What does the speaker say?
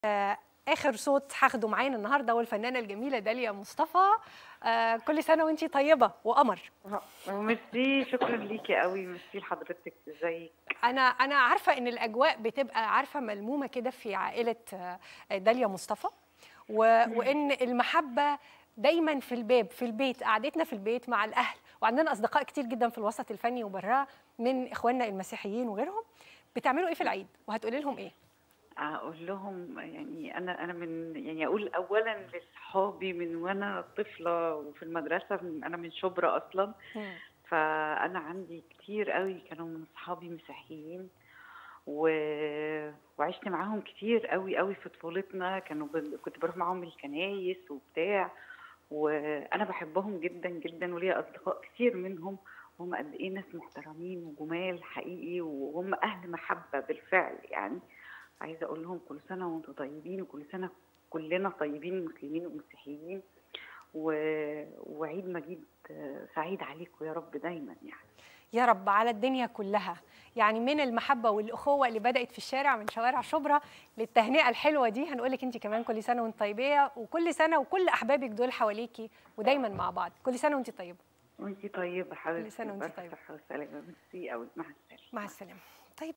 آه، اخر صوت هاخده معانا النهارده هو الفنانه الجميله داليا مصطفى آه، كل سنه وانتي طيبه وقمر ميرسي شكرا ليكي قوي ميرسي لحضرتك ازيك انا انا عارفه ان الاجواء بتبقى عارفه ملمومه كده في عائله آه، داليا مصطفى و... وان المحبه دايما في الباب في البيت قعدتنا في البيت مع الاهل وعندنا اصدقاء كتير جدا في الوسط الفني وبراه من اخواننا المسيحيين وغيرهم بتعملوا ايه في العيد وهتقولي لهم ايه اقول لهم يعني انا انا من يعني اقول اولا لاصحابي من وانا طفله وفي المدرسه من انا من شبرا اصلا مم. فانا عندي كتير قوي كانوا من اصحابي مسيحيين و... وعشت معاهم كتير قوي قوي في طفولتنا كانوا ب... كنت بروح معاهم الكنايس وبتاع وانا بحبهم جدا جدا وليا اصدقاء كتير منهم وهم قد ايه ناس محترمين وجمال حقيقي وهم اهل محبه بالفعل يعني عايزه اقول لهم كل سنه وانتم طيبين وكل سنه كلنا طيبين مسلمين ومسيحيين و... وعيد مجيد سعيد عليكم يا رب دايما يعني يا رب على الدنيا كلها يعني من المحبه والاخوه اللي بدات في الشارع من شوارع شبرا للتهنئه الحلوه دي هنقول لك انت كمان كل سنه وانت طيبه وكل سنه وكل احبابك دول حواليكي ودايما مع بعض كل سنه وانت طيبه وانتي طيبه حبيبتي كل سنة وانتي بألف طيبة. صحة وسلامة ميرسي قوي مع السلامة مع السلامه